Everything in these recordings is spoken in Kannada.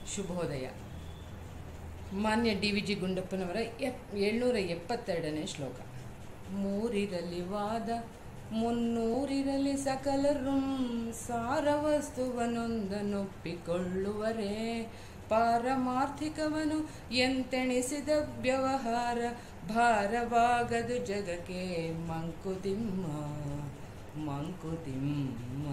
ಶುಭೋದಯ ಮಾನ್ಯ ಡಿ ವಿ ಜಿ ಗುಂಡಪ್ಪನವರ ಎಪ್ ಏಳ್ನೂರ ಎಪ್ಪತ್ತೆರಡನೇ ಶ್ಲೋಕ ಮೂರಿರಲಿ ವಾದ ಮುನ್ನೂರಿರಲಿ ಸಕಲರು ಸಾರವಸ್ತುವನೊಂದನೊಪ್ಪಿಕೊಳ್ಳುವರೇ ಪಾರಮಾರ್ಥಿಕವನು ಎಂತೆಣಿಸಿದ ವ್ಯವಹಾರ ಭಾರವಾಗದು ಜಗಕ್ಕೆ ಮಂಕುತಿಮ್ಮ ಮಂಕುತಿಮ್ಮ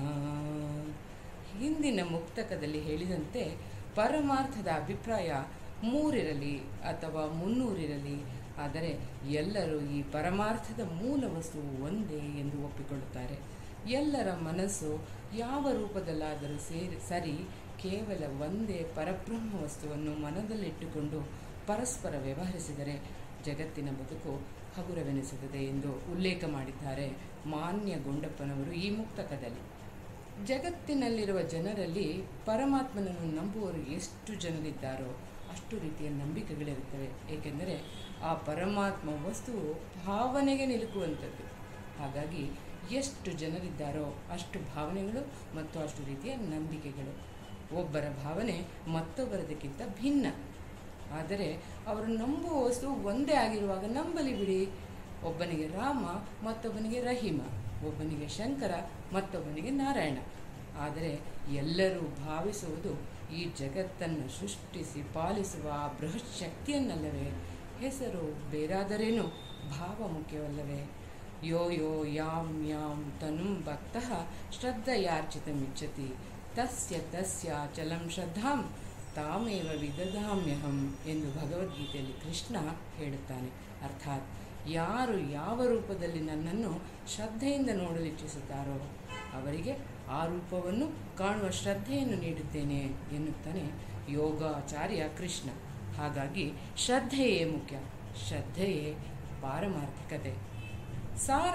ಹಿಂದಿನ ಮುಕ್ತಕದಲ್ಲಿ ಹೇಳಿದಂತೆ ಪರಮಾರ್ಥದ ಅಭಿಪ್ರಾಯ ಮೂರಿರಲಿ ಅಥವಾ ಮುನ್ನೂರಿರಲಿ ಆದರೆ ಎಲ್ಲರೂ ಈ ಪರಮಾರ್ಥದ ಮೂಲ ವಸ್ತುವು ಒಂದೇ ಎಂದು ಒಪ್ಪಿಕೊಳ್ಳುತ್ತಾರೆ ಎಲ್ಲರ ಮನಸ್ಸು ಯಾವ ರೂಪದಲ್ಲಾದರೂ ಸೇರಿ ಸರಿ ಕೇವಲ ಒಂದೇ ಪರಬ್ರಹ್ಮ ವಸ್ತುವನ್ನು ಮನದಲ್ಲಿಟ್ಟುಕೊಂಡು ಪರಸ್ಪರ ವ್ಯವಹರಿಸಿದರೆ ಜಗತ್ತಿನ ಬದುಕು ಹಗುರವೆನಿಸುತ್ತದೆ ಎಂದು ಉಲ್ಲೇಖ ಮಾಡಿದ್ದಾರೆ ಮಾನ್ಯ ಗುಂಡಪ್ಪನವರು ಈ ಮುಕ್ತಕದಲ್ಲಿ ಜಗತ್ತಿನಲ್ಲಿರುವ ಜನರಲ್ಲಿ ಪರಮಾತ್ಮನನ್ನು ನಂಬುವವರು ಎಷ್ಟು ಜನರಿದ್ದಾರೋ ಅಷ್ಟು ರೀತಿಯ ನಂಬಿಕೆಗಳಿರುತ್ತವೆ ಏಕೆಂದರೆ ಆ ಪರಮಾತ್ಮ ವಸ್ತುವು ಭಾವನೆಗೆ ನಿಲುಕುವಂಥದ್ದು ಹಾಗಾಗಿ ಎಷ್ಟು ಜನರಿದ್ದಾರೋ ಅಷ್ಟು ಭಾವನೆಗಳು ಮತ್ತು ಅಷ್ಟು ರೀತಿಯ ನಂಬಿಕೆಗಳು ಒಬ್ಬರ ಭಾವನೆ ಮತ್ತೊಬ್ಬರದಕ್ಕಿಂತ ಭಿನ್ನ ಆದರೆ ಅವರು ನಂಬುವ ವಸ್ತು ಒಂದೇ ಆಗಿರುವಾಗ ನಂಬಲಿ ಬಿಡಿ ಒಬ್ಬನಿಗೆ ರಾಮ ಮತ್ತೊಬ್ಬನಿಗೆ ರಹಿಮ ಒಬ್ಬನಿಗೆ ಶಂಕರ ಮತ್ತೊಬ್ಬನಿಗೆ ನಾರಾಯಣ ಆದರೆ ಎಲ್ಲರೂ ಭಾವಿಸುವುದು ಈ ಜಗತ್ತನ್ನು ಸೃಷ್ಟಿಸಿ ಪಾಲಿಸುವ ಆ ಬೃಹತ್ ಶಕ್ತಿಯನ್ನಲ್ಲವೇ ಹೆಸರು ಬೇರಾದರೇನು ಭಾವ ಮುಖ್ಯವಲ್ಲವೇ ಯೋ ಯೋ ಯಾಂ ಯಾಂ ತನುಂ ಭಕ್ತಃ ಶ್ರದ್ಧೆಯಾರ್ಚಿತಮಿಚ್ಛತಿ ತಸ್ಯ ತಸ್ಯ ಚಲಂ ಶ್ರದ್ಧಾಂ ತಾಮೇವ ವಿದಧಾಮ್ಯಹಂ ಎಂದು ಭಗವದ್ಗೀತೆಯಲ್ಲಿ ಕೃಷ್ಣ ಹೇಳುತ್ತಾನೆ ಅರ್ಥಾತ್ ಯಾರು ಯಾವ ರೂಪದಲ್ಲಿ ನನ್ನನ್ನು ಶ್ರದ್ಧೆಯಿಂದ ನೋಡಲು ಇಚ್ಛಿಸುತ್ತಾರೋ ಅವರಿಗೆ ಆ ರೂಪವನ್ನು ಕಾಣುವ ಶ್ರದ್ಧೆಯನ್ನು ನೀಡುತ್ತೇನೆ ಎನ್ನುತ್ತಾನೆ ಯೋಗಾಚಾರ್ಯ ಕೃಷ್ಣ ಹಾಗಾಗಿ ಶ್ರದ್ಧೆಯೇ ಮುಖ್ಯ ಶ್ರದ್ಧೆಯೇ ಪಾರಮಾರ್ಥಿಕತೆ ಸಾರ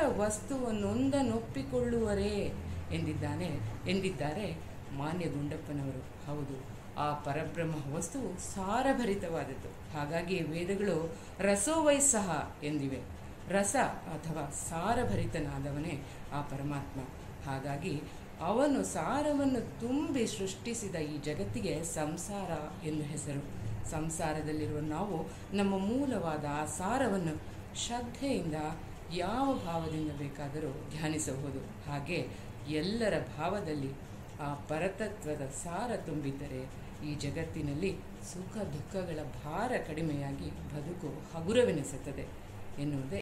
ವಸ್ತುವನ್ನೊಂದನ್ನೊಪ್ಪಿಕೊಳ್ಳುವರೇ ಎಂದಿದ್ದಾನೆ ಎಂದಿದ್ದಾರೆ ಮಾನ್ಯ ಗುಂಡಪ್ಪನವರು ಹೌದು ಆ ಪರಬ್ರಹ್ಮ ವಸ್ತುವು ಸಾರಭರಿತವಾದದ್ದು ಹಾಗಾಗಿ ವೇದಗಳು ರಸೋವೈ ಸಹ ಎಂದಿವೆ ರಸ ಅಥವಾ ಸಾರಭರಿತನಾದವನೇ ಆ ಪರಮಾತ್ಮ ಹಾಗಾಗಿ ಅವನು ಸಾರವನ್ನು ತುಂಬಿ ಸೃಷ್ಟಿಸಿದ ಈ ಜಗತ್ತಿಗೆ ಸಂಸಾರ ಎಂದು ಹೆಸರು ಸಂಸಾರದಲ್ಲಿರುವ ನಾವು ನಮ್ಮ ಮೂಲವಾದ ಆ ಸಾರವನ್ನು ಶ್ರದ್ಧೆಯಿಂದ ಯಾವ ಭಾವದಿಂದ ಬೇಕಾದರೂ ಧ್ಯಾನಿಸಬಹುದು ಹಾಗೆ ಎಲ್ಲರ ಭಾವದಲ್ಲಿ ಆ ಪರತತ್ವದ ಸಾರ ತುಂಬಿದ್ದರೆ ಈ ಜಗತ್ತಿನಲ್ಲಿ ಸುಖ ದುಃಖಗಳ ಭಾರ ಕಡಿಮೆಯಾಗಿ ಬದುಕು ಹಗುರವೆನಿಸುತ್ತದೆ ಎನ್ನುವುದೇ